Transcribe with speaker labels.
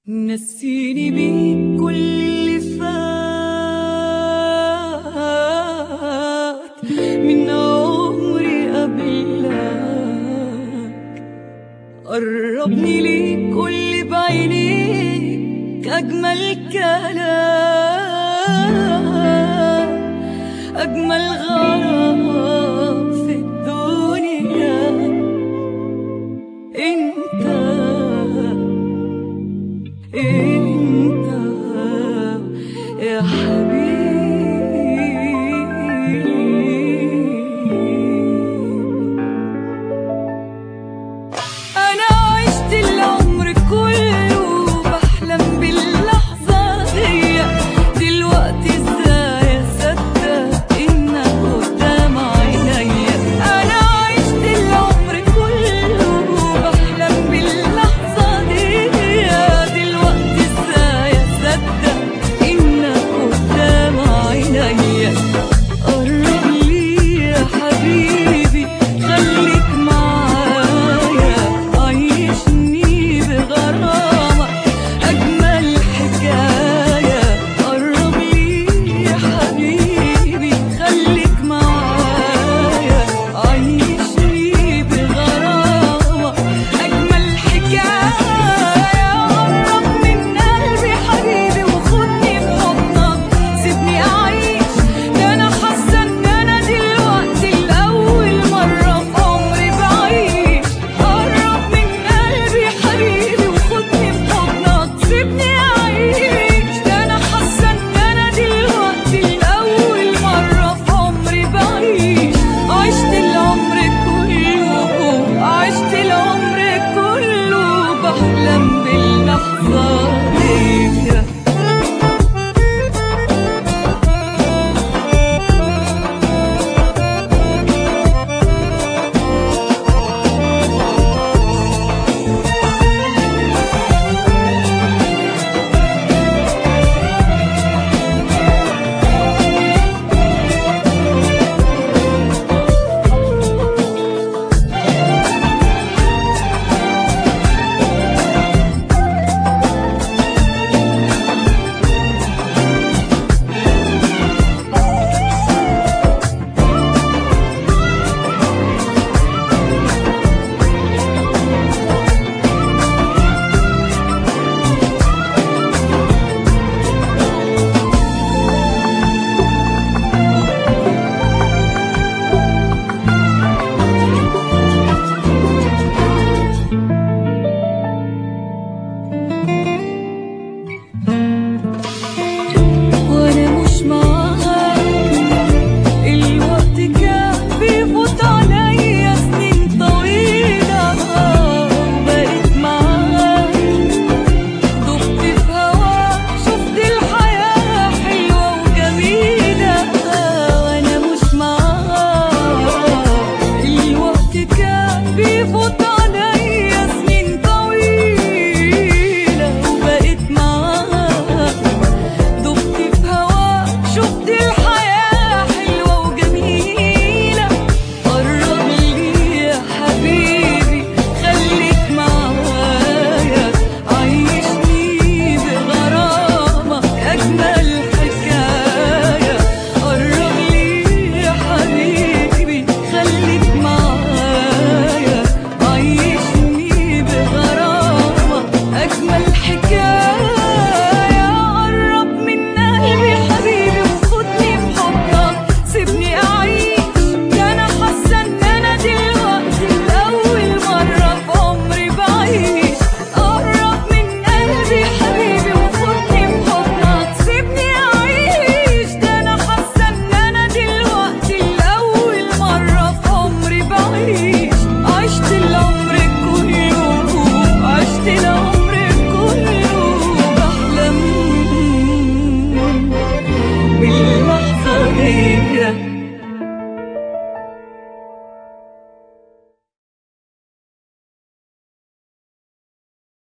Speaker 1: نسيني بيك كل اللي فات من عمري قبلك قربني ليك كل بعينيك أجمل كلام أجمل غرام في الدنيا انت انت يا حبيبي أنا عشت العمر كله بحلم باللحظة دي دلوقتي ازاي أصدق إنك قدام عينيا أنا عشت العمر كله بحلم باللحظة دي دلوقتي ازاي أصدق إنك قدام عينيا قرب لي يا حبيبي خليك معايا عيشني بغرامك أجمل حكاية قرب لي يا حبيبي خليك معايا عيشني بغرامك أجمل حكاية قرب من قلبي حبيبي وخدني في حضنك سيبني أعيش ده أنا حاسة إن أنا دلوقتي لأول مرة في عمري بعيش قرب من قلبي حبيبي وخدني في حضنك سيبني أعيش ده أنا حاسة إن أنا دلوقتي لأول مرة في عمري بعيش عشت العمر كله عشت العمر كله بحلم باللحظة دي